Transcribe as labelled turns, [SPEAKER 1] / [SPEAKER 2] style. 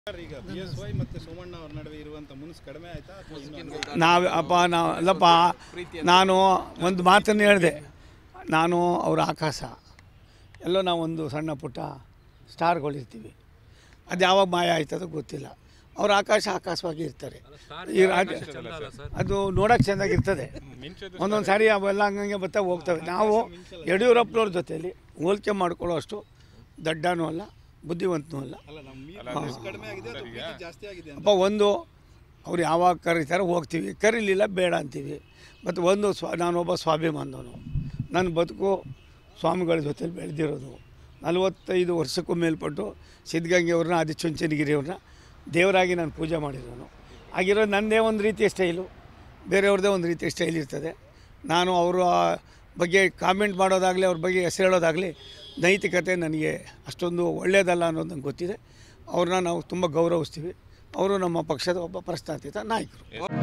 [SPEAKER 1] sir, ಈಗ B S Y ಮತ್ತು ಸೋಮಣ್ಣ ಅವ್ರ ನಡುವೆ ಇರುವಂತ ಮುನ್ಸ್ ಕಡಿಮೆ ಆಯ್ತಾ ಅಥವಾ ಇನ್ನೂ ಹಂಗೆ
[SPEAKER 2] ನಾವು ಅಪ್ಪ ನಾವು ಅಲ್ಲಪ್ಪ ನಾನು ಒಂದು ಮಾತನ್ನು ಹೇಳಿದೆ ನಾನು ಅವರ ಆಕಾಶ ಎಲ್ಲೋ ನಾವು ಒಂದು ಸಣ್ಣ ಪುಟ್ಟ ಸ್ಟಾರ್ಗಳಿರ್ತೀವಿ ಅದು ಯಾವಾಗ ಮಾಯ ಆಯ್ತದೋ ಗೊತ್ತಿಲ್ಲ ಅವ್ರ ಆಕಾಶ ಆಕಾಶವಾಗಿ ಇರ್ತಾರೆ ಈ ರಾಜ್ಯ ಅದು ನೋಡೋಕೆ ಚೆಂದಾಗಿರ್ತದೆ ಒಂದೊಂದು ಸಾರಿ ಅವೆಲ್ಲ ಹಂಗಂಗೆ ಬರ್ತಾ ಹೋಗ್ತವೆ ನಾವು ಯಡಿಯೂರಪ್ಪನವ್ರ ಜೊತೆಯಲ್ಲಿ ಹೋಲಿಕೆ ಮಾಡ್ಕೊಳ್ಳೋ ಅಷ್ಟು ದಡ್ಡನೂ ಅಲ್ಲ ಬುದ್ಧಿವಂತನೂ ಅಲ್ಲ
[SPEAKER 1] ಅಲ್ಲ ನಮ್ಮ ಮುನ್ಸ್ ಕಡಿಮೆ ಆಗಿದೆ ಅಥವಾ ಪ್ರೀತಿ ಜಾಸ್ತಿ ಆಗಿದೆ ಅಂತ
[SPEAKER 2] ಅಪ್ಪ ಒಂದು ಅವ್ರು ಯಾವಾಗ ಕರೀತಾರೆ ಹೋಗ್ತೀವಿ ಕರೀಲಿಲ್ಲ ಬೇಡ ಅಂತೀವಿ ಮತ್ತು ಒಂದು ಸ್ವ ನಾನೊಬ್ಬ ಸ್ವಾಭಿಮಾನದವನು ನನ್ನ ಬದುಕು ಸ್ವಾಮಿಗಳ ಜೊತೆಲಿ ಬೆಳೆದಿರೋದು ನಲವತ್ತೈದು ವರ್ಷಕ್ಕೂ ಮೇಲ್ಪಟ್ಟು ಸಿದ್ಧಗಂಗೆಯವ್ರನ್ನ ಆದಿಚುಂಚನಗಿರಿಯವ್ರನ್ನ ದೇವರಾಗಿ ನಾನು ಪೂಜೆ ಮಾಡಿರೋನು ಆಗಿರೋ ನನ್ನದೇ ಒಂದು ರೀತಿಯ ಸ್ಟೈಲು ಬೇರೆಯವ್ರದ್ದೇ ಒಂದು ರೀತಿಯ ಸ್ಟೈಲ್ ಇರ್ತದೆ ನಾನು ಅವರ ಬಗ್ಗೆ ಕಾಮೆಂಟ್ ಮಾಡೋದಾಗಲಿ ಅವ್ರ ಬಗ್ಗೆ ಹೆಸರು ಹೇಳೋದಾಗಲಿ ನೈತಿಕತೆ ನನಗೆ ಅಷ್ಟೊಂದು ಒಳ್ಳೆಯದಲ್ಲ ಅನ್ನೋದು ನಂಗೆ ಗೊತ್ತಿದೆ ಅವ್ರನ್ನ ನಾವು ತುಂಬ ಗೌರವಿಸ್ತೀವಿ ಅವರು ನಮ್ಮ ಪಕ್ಷದ ಒಬ್ಬ ಪ್ರಶ್ನಾತೀತ ನಾಯಕರು